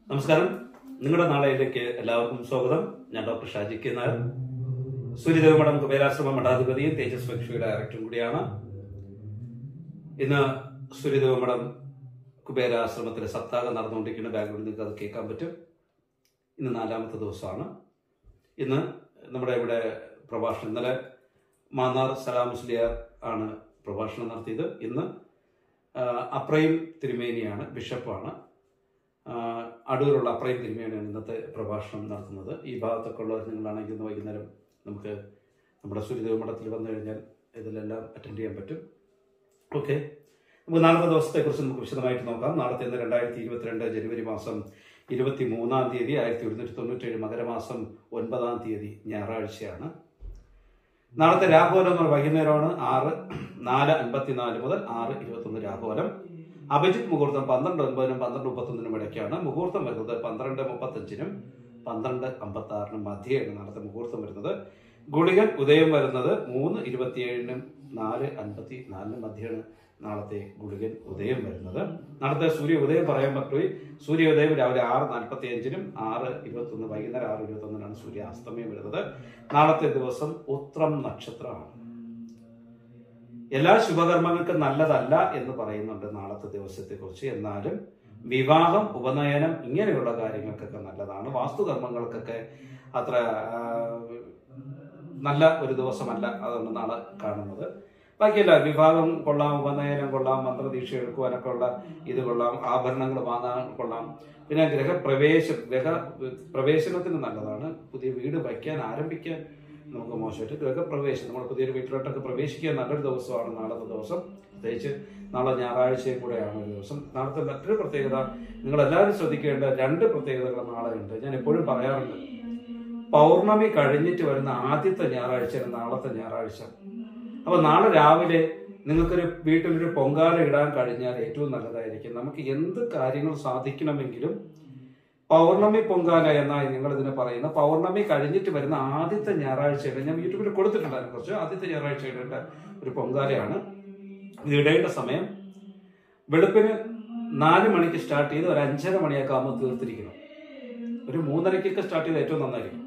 നമസ്കാരം നിങ്ങളുടെ നാളെയിലേക്ക് എല്ലാവർക്കും സ്വാഗതം ഞാൻ ഡോക്ടർ ഷാജി കെ നായർ സൂര്യദേവ മഠം കുബേരാശ്രമ മഠാധിപതിയും തേജസ് ഫെക്ഷി ഡയറക്ടറും കൂടിയാണ് ഇന്ന് സൂര്യദേവ മഠം കുബേരാശ്രമത്തിലെ സപ്താഹം നടന്നുകൊണ്ടിരിക്കുന്ന ബാക്ക്ഗ്രൗണ്ടിൽ നിങ്ങൾക്ക് അത് കേൾക്കാൻ പറ്റും ഇന്ന് നാലാമത്തെ ദിവസമാണ് ഇന്ന് നമ്മുടെ ഇവിടെ പ്രഭാഷണം ഇന്നലെ മാന്നാർ സലാം മുസ്ലിയാർ ആണ് പ്രഭാഷണം നടത്തിയത് ഇന്ന് ആ, അപ്രയും തിരുമേനിയാണ് ബിഷപ്പാണ് ആ, അടൂരുള്ള അപ്രയും തിരുമേനിയാണ് ഇന്നത്തെ പ്രഭാഷണം നടത്തുന്നത് ഈ ഭാഗത്തൊക്കെ ഉള്ളവർ നിങ്ങളാണെങ്കിൽ ഇന്ന് വൈകുന്നേരം നമുക്ക് നമ്മുടെ സൂര്യദേവ മഠത്തിൽ വന്നു കഴിഞ്ഞാൽ ഇതിലെല്ലാം അറ്റൻഡ് ചെയ്യാൻ പറ്റും ഓക്കെ നമുക്ക് നാളത്തെ ദിവസത്തെക്കുറിച്ച് നമുക്ക് വിശദമായിട്ട് നോക്കാം നാളത്തെ ഇന്ന് രണ്ടായിരത്തി ഇരുപത്തിരണ്ട് ജനുവരി മാസം ഇരുപത്തി മൂന്നാം തീയതി ആയിരത്തി ഒരുന്നൂറ്റി തൊണ്ണൂറ്റേഴ് മകരമാസം ഒൻപതാം തീയതി ഞായറാഴ്ചയാണ് നാളത്തെ രാഹുലം എന്ന് പറഞ്ഞാൽ വൈകുന്നേരമാണ് ആറ് നാല് അൻപത്തിനാല് മുതൽ ആറ് ഇരുപത്തൊന്ന് രാഹുലം അഭിജിത് മുഹൂർത്തം പന്ത്രണ്ട് ഒൻപതിനും പന്ത്രണ്ട് മുപ്പത്തൊന്നിനും ഇടയ്ക്കാണ് മുഹൂർത്തം വരുന്നത് പന്ത്രണ്ട് മുപ്പത്തഞ്ചിനും പന്ത്രണ്ട് അമ്പത്തി ആറിനും മധ്യയാണ് നാളത്തെ മുഹൂർത്തം വരുന്നത് ഗുളികൻ ഉദയം വരുന്നത് മൂന്ന് ഇരുപത്തിയേഴിനും നാല് അൻപത്തി നാലിനും മധ്യയാണ് നാളത്തെ ഗുളികൻ ഉദയം വരുന്നത് നാളത്തെ സൂര്യ ഉദയം പറയാൻ പറ്റുപോയി സൂര്യ ഉദയം രാവിലെ ആറ് നാൽപ്പത്തി അഞ്ചിനും ആറ് ഇരുപത്തൊന്ന് വൈകുന്നേരം ആറ് ഇരുപത്തൊന്നിനാണ് സൂര്യ അസ്തമയം വരുന്നത് നാളത്തെ ദിവസം ഉത്രം നക്ഷത്രമാണ് എല്ലാ ശുഭകർമ്മങ്ങൾക്കും നല്ലതല്ല എന്ന് പറയുന്നുണ്ട് നാളത്തെ ദിവസത്തെ കുറിച്ച് എന്നാലും വിവാഹം ഉപനയനം ഇങ്ങനെയുള്ള കാര്യങ്ങൾക്കൊക്കെ നല്ലതാണ് വാസ്തുകർമ്മങ്ങൾക്കൊക്കെ അത്ര ആ, നല്ല ഒരു ദിവസമല്ല അതാണ് നാളെ കാണുന്നത് ബാക്കിയല്ല വിവാഹം കൊള്ളാം ഉപനയനം കൊള്ളാം മന്ത്രദീക്ഷ എടുക്കുവാനൊക്കെ ഉള്ള ഇത് കൊള്ളാം ആഭരണങ്ങൾ വാങ്ങാൻ കൊള്ളാം പിന്നെ ഗ്രഹപ്രവേശം ഗ്രഹ പ്രവേശനത്തിന് നല്ലതാണ് പുതിയ വീട് വയ്ക്കാൻ ആരംഭിക്കാൻ നമുക്ക് മോശമായിട്ട് ഗൃഹപ്രവേശം നമ്മൾ പുതിയൊരു വീട്ടിലോട്ടൊക്കെ പ്രവേശിക്കാൻ നല്ലൊരു ദിവസമാണ് നാളത്തെ ദിവസം പ്രത്യേകിച്ച് നാളെ ഞായറാഴ്ചയും കൂടെയാണ് ഒരു ദിവസം നാളത്തെ മറ്റൊരു പ്രത്യേകത നിങ്ങൾ എല്ലാവരും ശ്രദ്ധിക്കേണ്ട രണ്ട് പ്രത്യേകതകൾ നാളെ ഉണ്ട് ഞാൻ എപ്പോഴും പറയാറുണ്ട് പൗർണമി കഴിഞ്ഞിട്ട് വരുന്ന ആദ്യത്തെ ഞായറാഴ്ചയാണ് നാളത്തെ ഞായറാഴ്ച അപ്പൊ നാളെ രാവിലെ നിങ്ങൾക്കൊരു വീട്ടിലൊരു പൊങ്കാല ഇടാൻ കഴിഞ്ഞാൽ ഏറ്റവും നല്ലതായിരിക്കും നമുക്ക് എന്ത് കാര്യങ്ങൾ സാധിക്കണമെങ്കിലും പൗർണമി പൊങ്കാല എന്നായി നിങ്ങൾ ഇതിനെ പറയുന്ന പൗർണമി കഴിഞ്ഞിട്ട് വരുന്ന ആദ്യത്തെ ഞായറാഴ്ചയുടെ ഞാൻ യൂട്യൂബിൽ കൊടുത്തിട്ടുണ്ട് അതിനെക്കുറിച്ച് ആദ്യത്തെ ഞായറാഴ്ച ഇടേണ്ട ഒരു പൊങ്കാലയാണ് ഇത് ഇടേണ്ട സമയം വെളുപ്പിന് നാല് മണിക്ക് സ്റ്റാർട്ട് ചെയ്ത് ഒരു അഞ്ചര മണിയൊക്കെ ആകുമ്പോൾ തീർത്തിരിക്കണം ഒരു മൂന്നരക്കൊക്കെ സ്റ്റാർട്ട് ചെയ്ത് ഏറ്റവും നന്നായിരിക്കും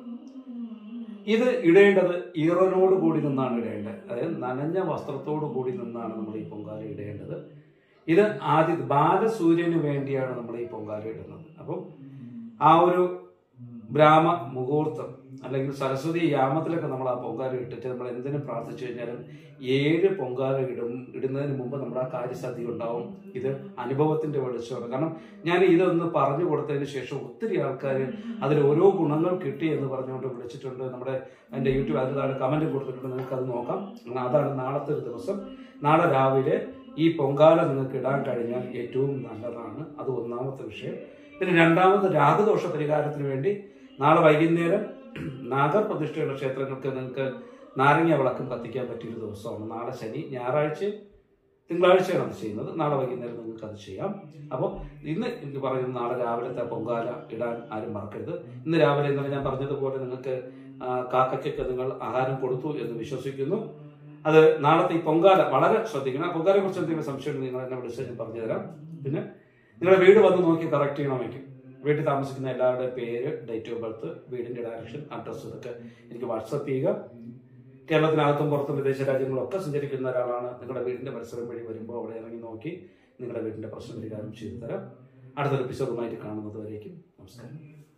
ഇത് ഇടേണ്ടത് ഈറനോട് കൂടി നിന്നാണ് ഇടേണ്ടത് അതായത് നനഞ്ഞ വസ്ത്രത്തോട് കൂടി നിന്നാണ് നമ്മൾ ഈ പൊങ്കാല ഇടേണ്ടത് ഇത് ആദ്യ ബാലസൂര്യന് വേണ്ടിയാണ് നമ്മൾ ഈ പൊങ്കാല ഇടുന്നത് അപ്പം ആ ഒരു ബ്രാഹ്മ മുഹൂർത്തം അല്ലെങ്കിൽ സരസ്വതി യാമത്തിലൊക്കെ നമ്മൾ ആ പൊങ്കാല ഇട്ടിട്ട് നമ്മൾ എന്തിനു പ്രാർത്ഥിച്ചു കഴിഞ്ഞാലും ഏഴ് പൊങ്കാല ഇടും ഇടുന്നതിന് മുമ്പ് നമ്മുടെ ആ കാര്യസാധ്യത ഉണ്ടാവും ഇത് അനുഭവത്തിന്റെ വെളിച്ചമാണ് കാരണം ഞാൻ ഇതൊന്ന് പറഞ്ഞു കൊടുത്തതിന് ശേഷം ഒത്തിരി ആൾക്കാർ അതിൽ ഓരോ ഗുണങ്ങൾ കിട്ടി എന്ന് പറഞ്ഞുകൊണ്ട് വിളിച്ചിട്ടുണ്ട് നമ്മുടെ എൻ്റെ യൂട്യൂബ് അതിൽ താഴെ കമന്റ് കൊടുത്തിട്ടുണ്ട് നിങ്ങൾക്ക് അത് നോക്കാം അങ്ങനെ അതാണ് നാളത്തെ ഒരു ദിവസം നാളെ രാവിലെ ഈ പൊങ്കാല നിങ്ങൾക്ക് ഇടാൻ കഴിഞ്ഞാൽ ഏറ്റവും നല്ലതാണ് അത് ഒന്നാമത്തെ വിഷയം പിന്നെ രണ്ടാമത് രാഹുദോഷ പരിഹാരത്തിന് വേണ്ടി നാളെ വൈകുന്നേരം നാഗർ പ്രതിഷ്ഠയുള്ള ക്ഷേത്രങ്ങൾക്ക് നിങ്ങൾക്ക് നാരങ്ങ വിളക്കം കത്തിക്കാൻ പറ്റിയൊരു ദിവസമാണ് നാളെ ശനി ഞായറാഴ്ച തിങ്കളാഴ്ചയാണ് അത് ചെയ്യുന്നത് നാളെ വൈകുന്നേരം നിങ്ങൾക്ക് അത് ചെയ്യാം അപ്പോൾ ഇന്ന് എനിക്ക് പറയുന്നത് നാളെ രാവിലത്തെ പൊങ്കാല ഇടാൻ ആരും മറക്കരുത് ഇന്ന് രാവിലെ ഇന്നലെ ഞാൻ പറഞ്ഞതുപോലെ നിങ്ങൾക്ക് ആ, കാക്കയ്ക്കൊക്കെ നിങ്ങൾ ആഹാരം കൊടുത്തു എന്ന് വിശ്വസിക്കുന്നു അത് നാളത്തെ ഈ പൊങ്കാല വളരെ ശ്രദ്ധിക്കണം ആ പൊങ്കാലയെ കുറിച്ച് എന്തെങ്കിലും സംശയം ഉണ്ടെങ്കിൽ നിങ്ങൾ എന്നെ വിളിച്ച് ഞാൻ പറഞ്ഞുതരാം പിന്നെ നിങ്ങളുടെ വീട് വന്ന് നോക്കി കറക്റ്റ് ചെയ്യണമെങ്കിൽ വീട്ടിൽ താമസിക്കുന്ന എല്ലാവരുടെയും പേര് ഡേറ്റ് ഓഫ് ബർത്ത് വീടിന്റെ ഡയറക്ഷൻ അഡ്രസ്സ് ഇതൊക്കെ എനിക്ക് വാട്സപ്പ് ചെയ്യുക കേരളത്തിനകത്തും പുറത്തും വിദേശ രാജ്യങ്ങളൊക്കെ സഞ്ചരിക്കുന്ന ഒരാളാണ് നിങ്ങളുടെ വീടിന്റെ പരിസരം വഴി വരുമ്പോൾ അവിടെ ഇറങ്ങി നോക്കി നിങ്ങളുടെ വീടിന്റെ പ്രശ്നം പരിഹാരം ചെയ്തു തരാം അടുത്തൊരു എപ്പിസോഡുമായിട്ട് കാണുന്നത് വരേക്കും നമസ്കാരം